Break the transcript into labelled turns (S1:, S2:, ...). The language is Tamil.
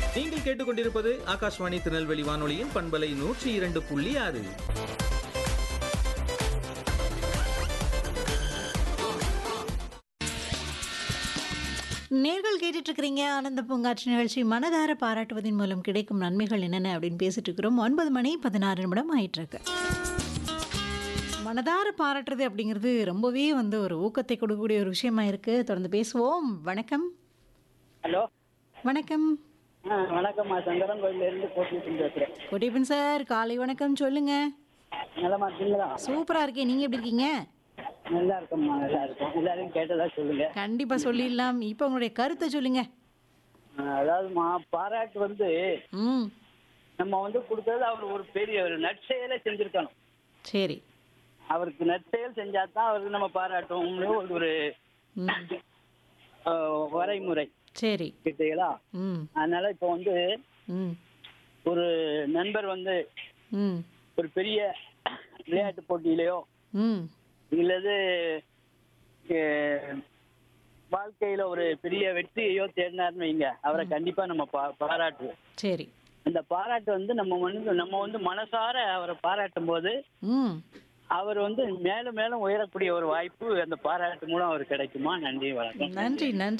S1: நீங்கள் கேட்டுக்கொண்டிருப்பது ஆகாஷ்வாணி திருநெல்வேலி வானொலியின் பண்பலை நூற்றி இரண்டு புள்ளி ஆறு
S2: நேர்கள் கேட்டுட்டு இருக்கிறீங்க ஆனந்த பூங்காட்சி நிகழ்ச்சி மனதார பாராட்டுவதன் மூலம் கிடைக்கும் நன்மைகள் என்னென்ன அப்படின்னு பேசிட்டு இருக்கிறோம் ஒன்பது மணி பதினாறு நிமிடம் ஆயிட்டு இருக்கு மனதார பாராட்டுறது அப்படிங்கிறது ரொம்பவே வந்து ஒரு ஊக்கத்தை கொடுக்கக்கூடிய ஒரு விஷயமா இருக்கு தொடர்ந்து பேசுவோம் வணக்கம்
S3: ஹலோ
S2: வணக்கம்
S3: ஆ வணக்கம்மா சங்கரன் கோயிலேருந்து போட்டிட்டு பேசுகிறேன்
S2: கொடியப்பன் சார் காலை வணக்கம் சொல்லுங்க
S3: நலமா இருக்கீங்களா
S2: சூப்பரா இருக்கேன் நீங்க எப்படி இருக்கீங்க
S3: நல்லா இருக்கம்மா நல்லா இருக்கும் எல்லாரையும் கேட்டதா சொல்லுங்க
S2: கண்டிப்பா சொல்லிடலாம் இப்போ உங்களுடைய கருத்தை சொல்லுங்க
S3: ஆ, அதாவதுமா பாராட்டு வந்து
S2: ம்
S3: நம்ம வந்து கொடுக்கறது அவர் ஒரு பெரிய ஒரு நற்செயலை செஞ்சிருக்கணும்
S2: சரி
S3: அவருக்கு நற்செயல் செஞ்சா தான் அவருக்கு நம்ம பாராட்டுவோம்னு ஒரு ஒரு
S2: ம்
S3: ஆ, வரைமுறை
S2: சரி
S3: கிட்டீங்களா
S2: ம்
S3: அதனால இப்போ வந்து
S2: ம்
S3: ஒரு நண்பர் வந்து
S2: ம்
S3: ஒரு பெரிய விளையாட்டு போட்டியிலையோ
S2: ம்
S3: இல்லது அஹ், வாழ்க்கையில ஒரு பெரிய வெற்றியையோ தேடினார்னு வைங்க அவரை கண்டிப்பா நம்ம பா- பாராட்டுவோம்
S2: சரி
S3: அந்த பாராட்டு வந்து நம்ம வந்து நம்ம வந்து மனசார அவரை பாராட்டும் போது
S2: ம்
S3: அவர் வந்து மேலும் மேலும் உயரக்கூடிய ஒரு வாய்ப்பு அந்த பாராட்டு மூலம் அவர் கிடைக்குமா நன்றி வணக்கம்
S2: நன்றி நன்றி